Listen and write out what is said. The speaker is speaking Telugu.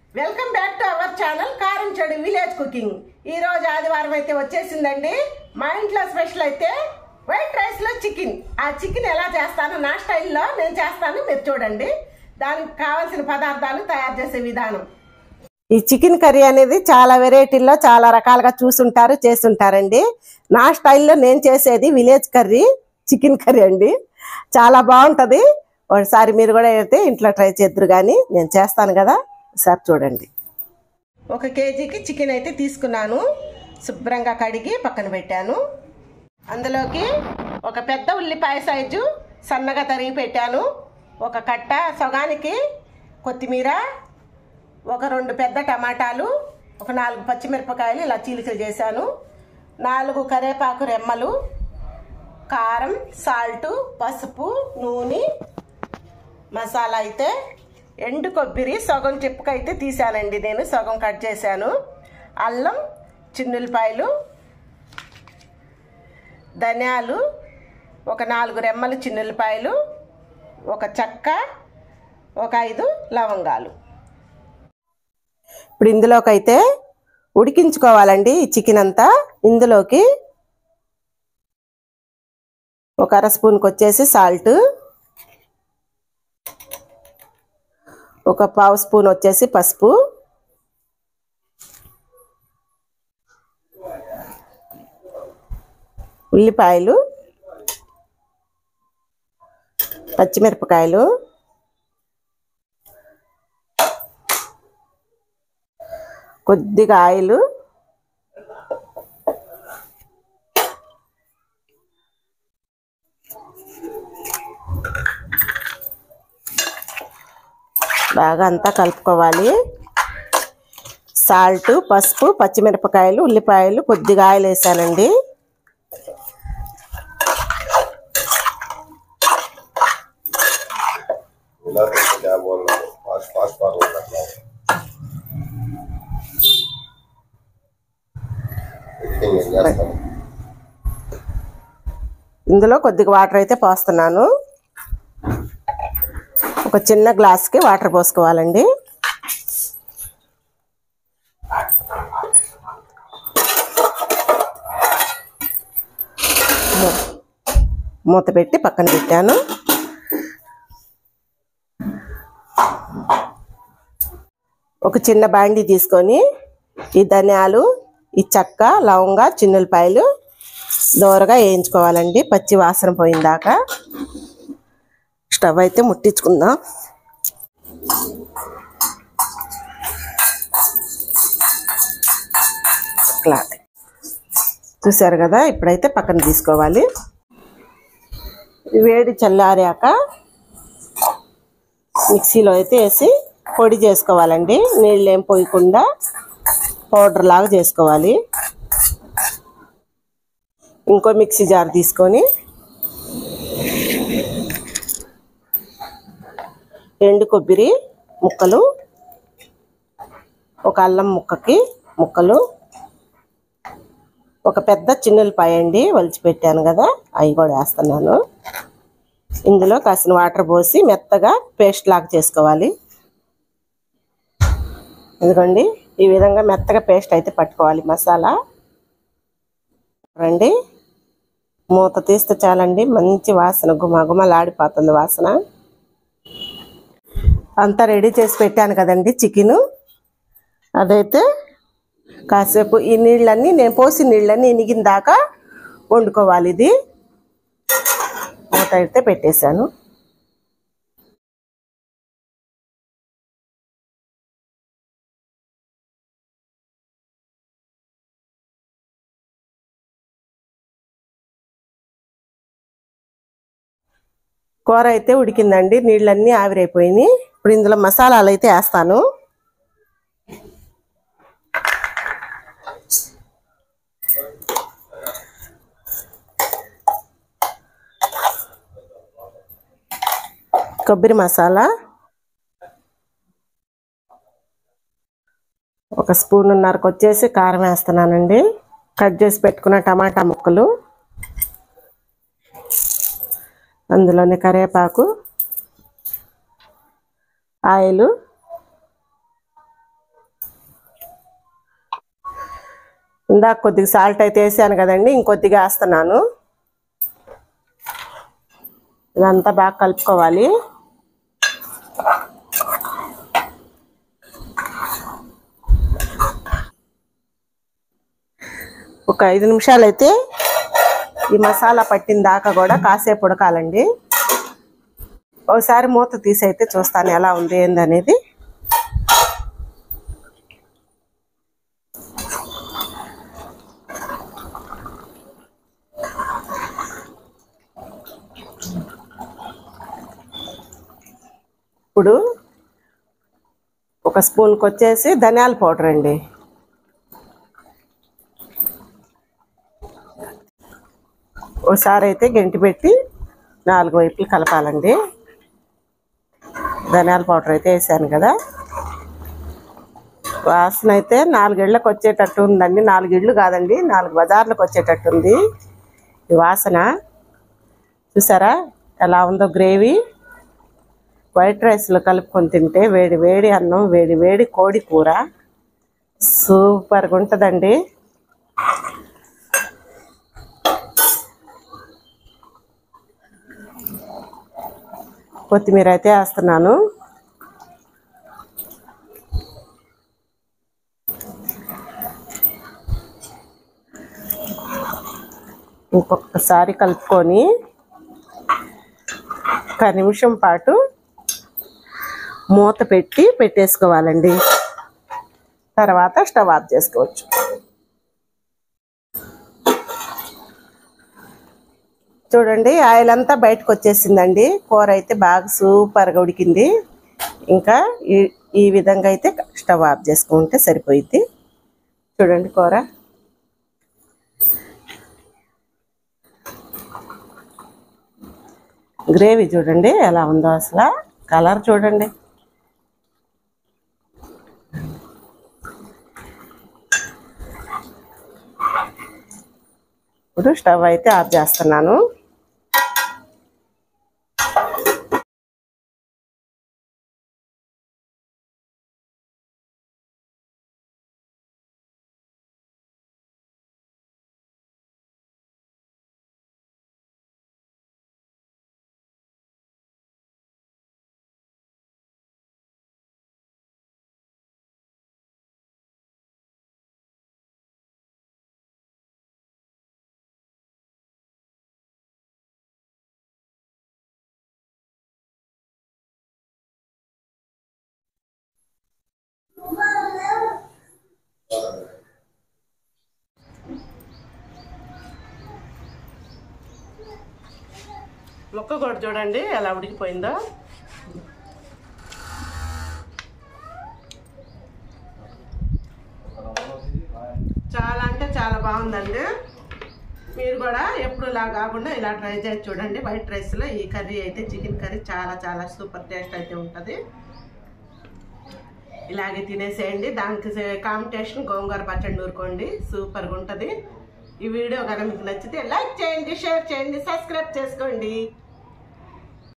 welcome back to our channel కారం చెడు విలేజ్ కుకింగ్ ఈ రోజు ఆదివారం అయితే వచ్చేసిందండి మా ఇంట్లో స్పెషల్ అయితే వైట్ రైస్ లో చికెన్ ఆ చికెన్ ఎలా చేస్తాను నా స్టైల్లో నేను చేస్తాను మీరు చూడండి దానికి కావాల్సిన పదార్థాలు తయారు చేసే విధానం ఈ చికెన్ కర్రీ అనేది చాలా వెరైటీల్లో చాలా రకాలుగా చూసుంటారు చేస్తుంటారండి నా స్టైల్లో నేను చేసేది విలేజ్ కర్రీ చికెన్ కర్రీ అండి చాలా బాగుంటుంది ఒకసారి మీరు కూడా అయితే ఇంట్లో ట్రై చేద్దరు కానీ నేను చేస్తాను కదా ఒకసారి చూడండి ఒక కేజీకి చికెన్ అయితే తీసుకున్నాను శుభ్రంగా కడిగి పక్కన పెట్టాను అందులోకి ఒక పెద్ద ఉల్లిపాయ సైజు సన్నగా తరిగి పెట్టాను ఒక కట్ట సగానికి కొత్తిమీర ఒక రెండు పెద్ద టమాటాలు ఒక నాలుగు పచ్చిమిరపకాయలు ఇలా చీలికలు చేశాను నాలుగు కరేపాకు రెమ్మలు కారం సాల్టు పసుపు నూనె మసాలా అయితే ఎండు కొబ్బరి సగం చిప్పకైతే తీసానండి నేను సగం కట్ చేశాను అల్లం చిన్నులపాయలు ధనియాలు ఒక నాలుగు రెమ్మలు చిన్నులపాయలు ఒక చెక్క ఒక ఐదు లవంగాలు ఇప్పుడు ఇందులోకి అయితే ఉడికించుకోవాలండి ఈ చికెన్ అంతా ఇందులోకి ఒక అర స్పూన్కి వచ్చేసి సాల్ట్ ఒక పావు స్పూన్ వచ్చేసి పసుపు ఉల్లిపాయలు పచ్చిమిరపకాయలు కొద్దిగా ఆయిల్ బాగా అంతా కలుపుకోవాలి సాల్ట్ పసుపు పచ్చిమిరపకాయలు ఉల్లిపాయలు కొద్దిగా ఆయిల్ వేసానండి मिला तो क्या बोल रहा हूँ फास्ट फास्ट पार हो रहा है ఎడిటింగ్ ఏం చేస్తాను ఇందులో కొద్దిగా వాటర్ అయితే పోస్తున్నాను ఒక చిన్న గ్లాస్కి వాటర్ పోసుకోవాలండి మూ- మూత పెట్టి పక్కన పెట్టాను ఒక చిన్న బాండి తీసుకొని ఈ ధనియాలు ఈ చెక్క లవంగా చిన్నులపాయలు దోరగా వేయించుకోవాలండి పచ్చి వాసన పోయిందాకా స్టవ్ అయితే ముట్టించుకుందాం ఇట్లా చూసారు కదా ఇప్పుడైతే పక్కన తీసుకోవాలి ఈ వేడి చల్లారాక మిక్సీలో అయితే వేసి పొడి చేసుకోవాలండి నీళ్ళు ఏం పోయకుండా పౌడర్ లాగా చేసుకోవాలి ఇంకో మిక్సీ జార్ తీసుకొని ఎండు కొబ్బరి ముక్కలు ఒక అల్లం ముక్కకి ముక్కలు ఒక పెద్ద చిన్నులపాయ అండి వలిచి పెట్టాను కదా అవి కూడా వేస్తున్నాను ఇందులో కాసిన వాటర్ పోసి మెత్తగా పేస్ట్ లాగా చేసుకోవాలి ఇదిగోండి ఈ విధంగా మెత్తగా పేస్ట్ అయితే పట్టుకోవాలి మసాలా రండి మూత తీస్తే చాలండి మంచి వాసన గుమగుమలాడిపోతుంది వాసన అంతా రెడీ చేసి పెట్టాను కదండి చికెను అదైతే కాసేపు ఈ నీళ్ళన్నీ నేను పోసిన నీళ్ళన్నీ ఇనిగిన దాకా వండుకోవాలి ఇది మూత అయితే పెట్టేశాను కూర అయితే ఉడికిందండి నీళ్ళన్నీ ఆవిరైపోయినాయి ఇప్పుడు ఇందులో మసాలాలు అయితే వేస్తాను కొబ్బరి మసాలా ఒక స్పూన్నరకు వచ్చేసి కారం వేస్తున్నానండి కట్ చేసి పెట్టుకున్న టమాటా ముక్కలు అందులోనే కరివేపాకు ఆయిల్ ఇందాక కొద్దిగా సాల్ట్ అయితే వేసాను కదండి ఇంకొద్దిగా వేస్తున్నాను ఇదంతా బాగా కలుపుకోవాలి ఒక ఐదు నిమిషాలు అయితే ఈ మసాలా పట్టిన దాకా కూడా కాసేపు ఉడకాలండి ఒకసారి మూత తీసి అయితే చూస్తాను ఎలా ఉంది ఏందనేది ఇప్పుడు ఒక స్పూన్కి వచ్చేసి ధనియాల పౌడర్ అండి ఒకసారి అయితే గంటి పెట్టి నాలుగు వైపులు కలపాలండి ధనియాల పౌడర్ అయితే వేసాను కదా వాసన అయితే నాలుగిళ్ళకి వచ్చేటట్టు ఉందండి నాలుగిళ్ళు కాదండి నాలుగు బజార్లకు వచ్చేటట్టు ఉంది ఈ వాసన చూసారా ఎలా ఉందో గ్రేవీ వైట్ రైస్లో కలుపుకొని తింటే వేడి వేడి అన్నం వేడి వేడి కోడి కూర సూపర్గా ఉంటుందండి కొత్తిమీర అయితే వేస్తున్నాను ఇంకొకసారి కలుపుకొని ఒక నిమిషం పాటు మూత పెట్టి పెట్టేసుకోవాలండి తర్వాత స్టవ్ ఆఫ్ చేసుకోవచ్చు చూడండి ఆయిల్ అంతా బయటకు వచ్చేసిందండి కూర అయితే బాగా సూపర్గా ఉడికింది ఇంకా ఈ ఈ విధంగా అయితే స్టవ్ ఆఫ్ చేసుకుంటే సరిపోయిద్ది చూడండి కూర గ్రేవీ చూడండి ఎలా ఉందో అసలు కలర్ చూడండి ఇప్పుడు స్టవ్ అయితే ఆఫ్ చేస్తున్నాను ముక్క కూడా చూడండి ఎలా ఉడికిపోయిందో చాలా అంటే చాలా బాగుందండి మీరు కూడా ఎప్పుడు ఇలా కాకుండా ఇలా ట్రై చేసి చూడండి వైట్ రైస్లో ఈ కర్రీ అయితే చికెన్ కర్రీ చాలా చాలా సూపర్ టేస్ట్ అయితే ఉంటుంది ఇలాగే తినేసేయండి దానికి కాంపిటీషన్ గోంగూర పచ్చడి నూరుకోండి సూపర్గా ఉంటుంది ఈ వీడియో కనుక మీకు నచ్చితే లైక్ చేయండి షేర్ చేయండి సబ్స్క్రైబ్ చేసుకోండి